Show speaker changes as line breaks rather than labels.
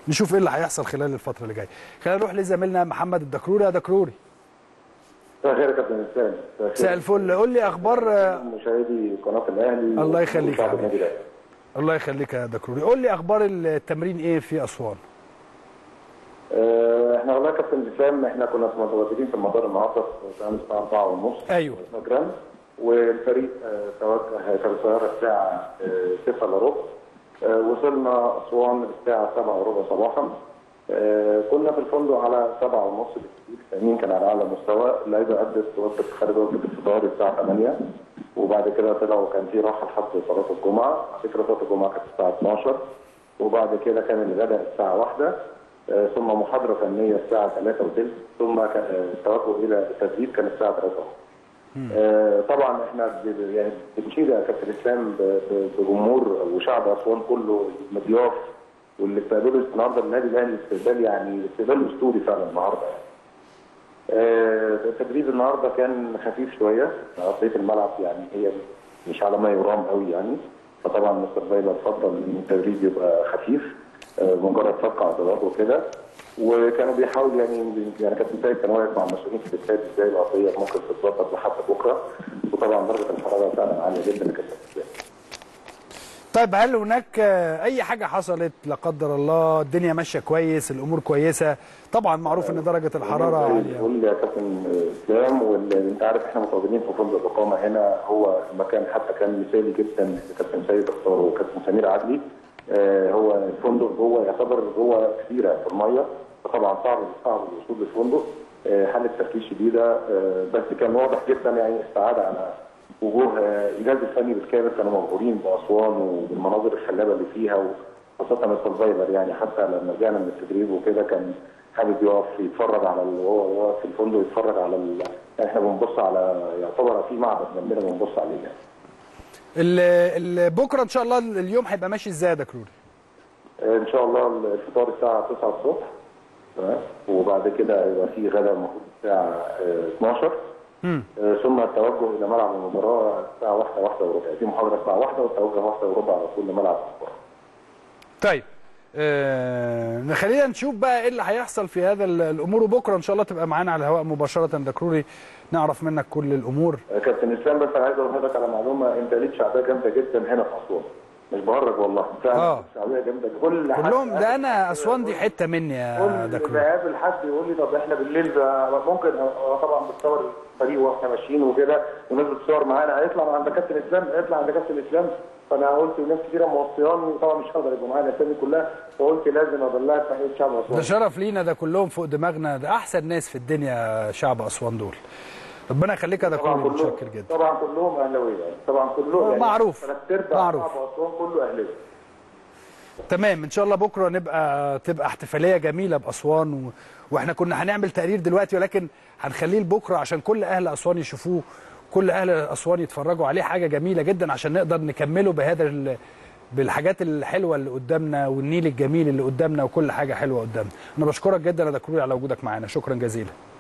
نشوف ايه اللي هيحصل خلال الفتره اللي جايه خلينا نروح لزميلنا محمد الدكروري يا دكروري
مساء الخير يا كابتن اسلام
مساء الفل قول لي اخبار
مشاهدي قناه الاهلي
الله يخليك
وشعب
حبيبي.
النادي الاهلي
الله يخليك يا دكروري قول لي اخبار التمرين ايه في اسوان
آه، احنا والله يا كابتن اسلام احنا كنا متواجدين في المدار النهارده في تمام الساعه 4 ونص
ايوه
جرام والفريق آه، توجه كان الطياره الساعه 9 الا ربع آه، وصلنا اسوان الساعه 7 وربع صباحا آه، كنا في الفندق على 7 ونص بالكثير التامين كان على اعلى مستوى اللعيبه ادت وجبه خارج وجبه الفطار الساعه 8 وبعد كده طلعوا كان في راحه لحد صلاه الجمعه بعد كده صلاه الجمعه كانت الساعه 12 وبعد كده كان الغداء الساعه 1 آه، ثم محاضره فنيه الساعه 3 وثلث ثم كان- آه، التوجه الى التدريب كان الساعه 3 آه، طبعا احنا ب- يعني بنشيد يا كابتن اسلام ب- ب- بجمهور وشعب اسوان كله مضياف واللي استقبلوا النهارده النادي الاهلي استقبال يعني استقبال اسطوري فعلا النهارده يعني. آه، التدريب النهارده كان خفيف شويه ارضيه الملعب يعني هي مش على ما يرام قوي يعني فطبعا مستر فايلر اتفضل ان التدريب يبقى خفيف آه، مجرد فك عضلات وكده وكانوا بيحاولوا يعني يعني كابتن سيد كان واقف مع المسؤولين في الاستاد ازاي الارضيه ممكن تتظبط لحد بكره وطبعا درجه الحراره فعلا عاليه جدا يا كابتن اسلام
طيب هل هناك آه، اي حاجه حصلت لا قدر الله الدنيا ماشيه كويس الامور كويسه طبعا معروف ان درجه الحراره عاليه
قول يا كابتن اسلام وانت عارف احنا متواجدين في فندق الاقامه هنا هو المكان حتى كان مثالي جدا كابتن سيد اختاره وكابتن سمير عدلي آه، هو الفندق جوه يعتبر جوه كبيره في الميه فطبعا صعب صعب الوصول للفندق آه، حاله تركيز شديده آه، بس كان واضح جدا يعني استعاده على وجوه آه، الجهاز الفني بالكامل كانوا مبهورين باسوان وبالمناظر الخلابه اللي فيها وخاصه مستر فايلر يعني حتى لما رجعنا من التدريب وكده كان حابب يقف يتفرج على ال- وهو وهو في الفندق يتفرج على ال... يعني احنا بنبص على يعتبر في معبد جنبنا بنبص عليه يعني.
ال- ال- بكره ان شاء الله اليوم هيبقى ماشي ازاي يا دكروري
آه، ان شاء الله الفطار الساعه 9 الصبح تمام وبعد كده يبقى في غدا المفروض الساعه آه، 12
مم.
آه، ثم التوجه الى ملعب المباراه الساعه 1 1 وربع في محاضره الساعه 1 والتوجه 1 وربع على طول لملعب المباراه
طيب آه خلينا نشوف بقى ايه اللي هيحصل في هذا ال- الامور وبكره ان شاء الله تبقى معانا على الهواء مباشره دكروري نعرف منك كل الامور
آه، كابتن اسلام بس انا عايز اقول لحضرتك على معلومه انت ليك شعبيه جامده جدا هنا في اسوان مش بهرج والله فعلا
آه.
شعبيه جامده كل حد
كلهم ده انا اسوان دي حته مني يا
كل
دكروري
بقابل حد يقول لي طب احنا بالليل ده ممكن أنا طبعا بتصور الفريق واحنا ماشيين وكده والناس بتصور معانا هيطلع عند كابتن اسلام هيطلع عند كابتن اسلام فانا قلت وناس كتيره موصياني طبعا مش هقدر يبقوا معايا الاسامي كلها فقلت لازم ابلغ تحيه شعب
ده
اسوان
شرف لينا ده كلهم فوق دماغنا ده احسن ناس في الدنيا شعب اسوان دول ربنا يخليك يا
طبعا
دكروري
كلهم
متشكر جدا
طبعا كلهم اهلاويه يعني طبعا كلهم يعني
معروف.
ثلاث ارباع
معروف.
شعب اسوان كله اهلاوي
تمام ان شاء الله بكره نبقى تبقى احتفاليه جميله باسوان و... واحنا كنا هنعمل تقرير دلوقتي ولكن هنخليه لبكره عشان كل اهل اسوان يشوفوه كل اهل اسوان يتفرجوا عليه حاجه جميله جدا عشان نقدر نكمله بهذا ال... بالحاجات الحلوه اللي قدامنا والنيل الجميل اللي قدامنا وكل حاجه حلوه قدامنا انا بشكرك جدا يا دكروري على وجودك معانا شكرا جزيلا